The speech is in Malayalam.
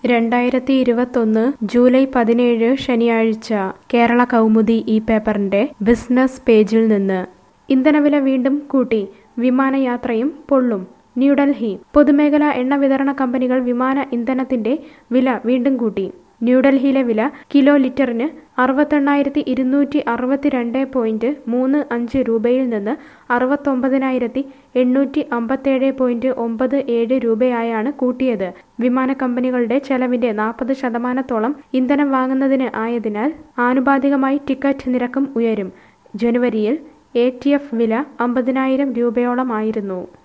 രണ്ടായിരത്തി ഇരുപത്തൊന്ന് ജൂലൈ പതിനേഴ് ശനിയാഴ്ച കേരള കൗമുദി ഈ പേപ്പറിന്റെ ബിസിനസ് പേജിൽ നിന്ന് ഇന്ധനവില വീണ്ടും കൂട്ടി വിമാനയാത്രയും പൊള്ളും ന്യൂഡൽഹി പൊതുമേഖലാ എണ്ണ വിതരണ കമ്പനികൾ വിമാന ഇന്ധനത്തിന്റെ വില വീണ്ടും കൂട്ടി ന്യൂഡൽഹിയിലെ വില കിലോ ലിറ്ററിന് അറുപത്തെണ്ണായിരത്തി ഇരുന്നൂറ്റി അറുപത്തിരണ്ട് പോയിന്റ് മൂന്ന് അഞ്ച് രൂപയിൽ നിന്ന് അറുപത്തൊമ്പതിനായിരത്തി എണ്ണൂറ്റി അമ്പത്തേഴ് പോയിന്റ് ഒമ്പത് ഏഴ് രൂപയായാണ് കൂട്ടിയത് വിമാന കമ്പനികളുടെ ചെലവിന്റെ നാൽപ്പത് ശതമാനത്തോളം ഇന്ധനം വാങ്ങുന്നതിന് ആയതിനാൽ ആനുപാതികമായി ടിക്കറ്റ് നിരക്കും ഉയരും ജനുവരിയിൽ എ ടി എഫ് വില അമ്പതിനായിരം രൂപയോളമായിരുന്നു